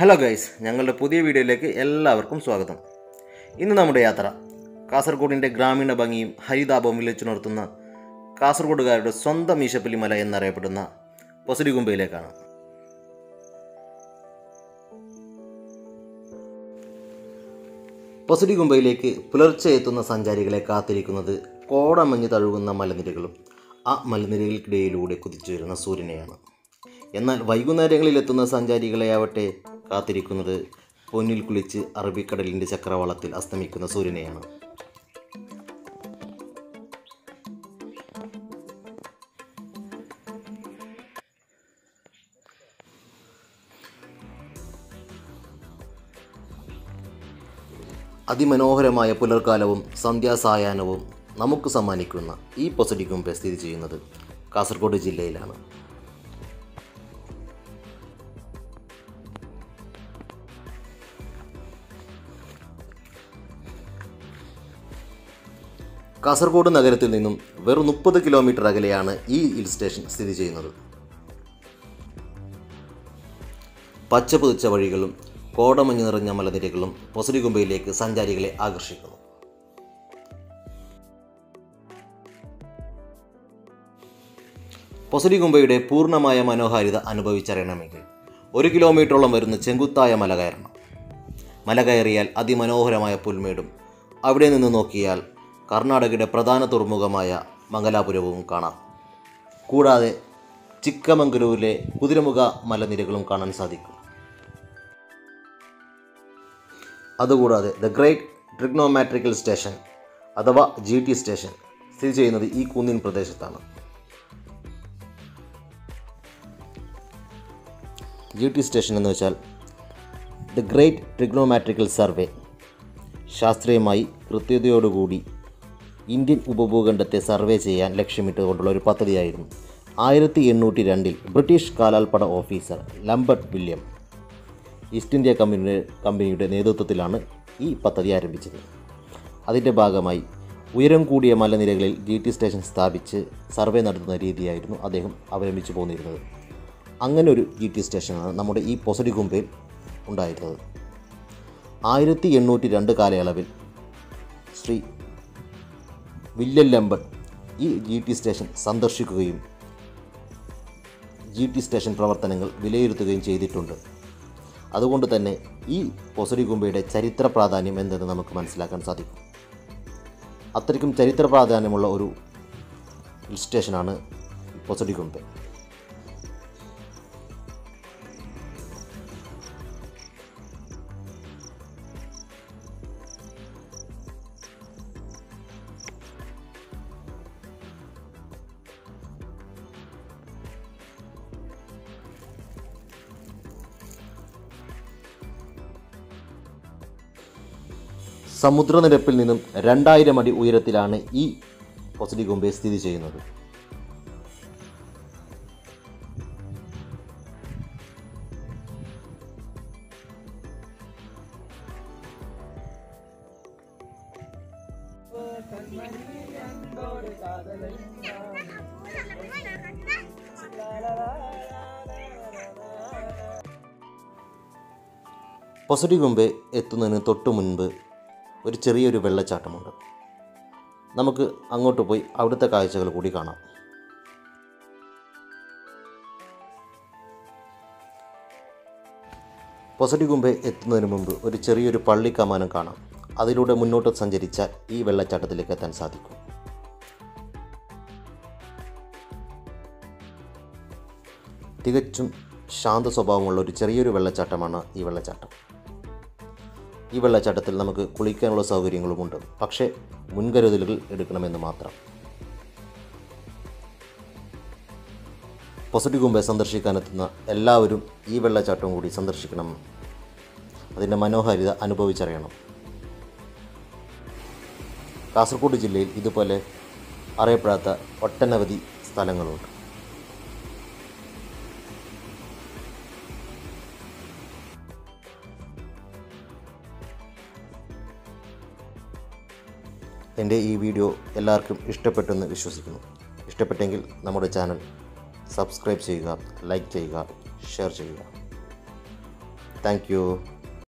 hello guys ഞങ്ങളുടെ പുതിയ വീഡിയോയിലേക്ക് എല്ലാവർക്കും സ്വാഗതം ഇന്ന് നമ്മുടെ യാത്ര കാസർഗോഡിൻ്റെ ഗ്രാമീണ ഭംഗിയും ഹരിതാപവും വിളിച്ചുണർത്തുന്ന കാസർഗോഡുകാരുടെ സ്വന്തം ഈശപ്പള്ളി മല എന്നറിയപ്പെടുന്ന പൊസരികുമ്പയിലേക്കാണ് പൊസരികുമ്പയിലേക്ക് പുലർച്ചെ എത്തുന്ന സഞ്ചാരികളെ കാത്തിരിക്കുന്നത് കോടമഞ്ഞ് തഴുകുന്ന മലനിരകളും ആ മലനിരകൾക്കിടയിലൂടെ കുതിച്ചു വരുന്ന സൂര്യനെയാണ് എന്നാൽ വൈകുന്നേരങ്ങളിൽ എത്തുന്ന സഞ്ചാരികളെയാവട്ടെ കാത്തിരിക്കുന്നത് പൊന്നിൽ കുളിച്ച് അറബിക്കടലിൻ്റെ ചക്രവാളത്തിൽ അസ്തമിക്കുന്ന സൂര്യനെയാണ് അതിമനോഹരമായ പുലർക്കാലവും സന്ധ്യാസായാഹ്നവും നമുക്ക് സമ്മാനിക്കുന്ന ഈ പൊസഡിക്കുമ്പെ സ്ഥിതി ചെയ്യുന്നത് കാസർഗോഡ് ജില്ലയിലാണ് കാസർഗോഡ് നഗരത്തിൽ നിന്നും വെറും മുപ്പത് കിലോമീറ്റർ അകലെയാണ് ഈ ഹിൽ സ്റ്റേഷൻ സ്ഥിതി ചെയ്യുന്നത് പച്ച പുതിച്ച വഴികളും കോടമഞ്ഞ് നിറഞ്ഞ മലനിരകളും പൊസരികുമ്പയിലേക്ക് സഞ്ചാരികളെ ആകർഷിക്കുന്നു പൊസരികുമ്പയുടെ പൂർണ്ണമായ മനോഹാരിത അനുഭവിച്ചറിയണമെങ്കിൽ ഒരു കിലോമീറ്ററോളം വരുന്ന ചെങ്കുത്തായ മല കയറണം മല കയറിയാൽ അതിമനോഹരമായ പുൽമേടും അവിടെ നിന്ന് നോക്കിയാൽ കർണാടകയുടെ പ്രധാന തുറമുഖമായ മംഗലാപുരവും കാണാം കൂടാതെ ചിക്കമംഗലൂരിലെ കുതിരമുഖ മലനിരകളും കാണാൻ സാധിക്കും അതുകൂടാതെ ദ ഗ്രേറ്റ് ട്രിഗ്നോമാട്രിക്കൽ സ്റ്റേഷൻ അഥവാ ജി ടി സ്റ്റേഷൻ സ്ഥിതി ചെയ്യുന്നത് ഈ കുന്നിൻ പ്രദേശത്താണ് ജി ടി സ്റ്റേഷൻ എന്ന് വെച്ചാൽ ദ ഗ്രേറ്റ് ട്രിഗ്നോമാട്രിക്കൽ സർവേ ശാസ്ത്രീയമായി കൃത്യതയോടുകൂടി ഇന്ത്യൻ ഉപഭൂഖണ്ഡത്തെ സർവേ ചെയ്യാൻ ലക്ഷ്യമിട്ടുകൊണ്ടുള്ള ഒരു പദ്ധതിയായിരുന്നു ആയിരത്തി എണ്ണൂറ്റി രണ്ടിൽ ബ്രിട്ടീഷ് കാലാൽപ്പട officer Lambert William East India കമ്പനിയുടെ കമ്പനിയുടെ നേതൃത്വത്തിലാണ് ഈ പദ്ധതി ആരംഭിച്ചത് അതിൻ്റെ ഭാഗമായി ഉയരം കൂടിയ മലനിരകളിൽ ജി ടി സ്റ്റേഷൻ സ്ഥാപിച്ച് സർവേ നടത്തുന്ന രീതിയായിരുന്നു അദ്ദേഹം അവലംബിച്ചു പോന്നിരുന്നത് അങ്ങനെ ഒരു ജി ടി സ്റ്റേഷനാണ് നമ്മുടെ ഈ പൊസഡികുമ്പയിൽ ഉണ്ടായിരുന്നത് ആയിരത്തി എണ്ണൂറ്റി രണ്ട് കാലയളവിൽ ശ്രീ വില്യം ലംബർട്ട് ഈ ജി ടി സ്റ്റേഷൻ സന്ദർശിക്കുകയും ജി ടി സ്റ്റേഷൻ പ്രവർത്തനങ്ങൾ വിലയിരുത്തുകയും ചെയ്തിട്ടുണ്ട് അതുകൊണ്ട് തന്നെ ഈ പൊസടികുമ്പയുടെ ചരിത്ര പ്രാധാന്യം എന്തെന്ന് നമുക്ക് മനസ്സിലാക്കാൻ സാധിക്കും അത്രയ്ക്കും ചരിത്ര പ്രാധാന്യമുള്ള ഒരു ഹിൽ സ്റ്റേഷനാണ് പൊസടികുമ്പ സമുദ്രനിരപ്പിൽ നിന്നും രണ്ടായിരം അടി ഉയരത്തിലാണ് ഈ പൊസഡികുമ്പെ സ്ഥിതി ചെയ്യുന്നത് പൊസഡികുമ്പെ എത്തുന്നതിന് തൊട്ടു മുൻപ് ഒരു ചെറിയൊരു വെള്ളച്ചാട്ടമുണ്ട് നമുക്ക് അങ്ങോട്ട് പോയി അവിടുത്തെ കാഴ്ചകൾ കൂടി കാണാം പൊസഡികുമ്പെ എത്തുന്നതിന് മുമ്പ് ഒരു ചെറിയൊരു പള്ളി കമാനം കാണാം അതിലൂടെ മുന്നോട്ട് സഞ്ചരിച്ചാൽ ഈ വെള്ളച്ചാട്ടത്തിലേക്ക് എത്താൻ സാധിക്കും തികച്ചും ശാന്ത സ്വഭാവമുള്ള ഒരു ചെറിയൊരു വെള്ളച്ചാട്ടമാണ് ഈ വെള്ളച്ചാട്ടം ഈ വെള്ളച്ചാട്ടത്തിൽ നമുക്ക് കുളിക്കാനുള്ള സൗകര്യങ്ങളുമുണ്ട് പക്ഷേ മുൻകരുതലുകൾ എടുക്കണമെന്ന് മാത്രം പൊസഡികുമ്പെ സന്ദർശിക്കാനെത്തുന്ന എല്ലാവരും ഈ വെള്ളച്ചാട്ടവും കൂടി സന്ദർശിക്കണം അതിൻ്റെ മനോഹാരിത അനുഭവിച്ചറിയണം കാസർഗോഡ് ജില്ലയിൽ ഇതുപോലെ അറിയപ്പെടാത്ത ഒട്ടനവധി സ്ഥലങ്ങളുണ്ട് എൻ്റെ ഈ വീഡിയോ എല്ലാവർക്കും ഇഷ്ടപ്പെട്ടെന്ന് വിശ്വസിക്കുന്നു ഇഷ്ടപ്പെട്ടെങ്കിൽ നമ്മുടെ ചാനൽ സബ്സ്ക്രൈബ് ചെയ്യുക ലൈക്ക് ചെയ്യുക ഷെയർ ചെയ്യുക താങ്ക് യു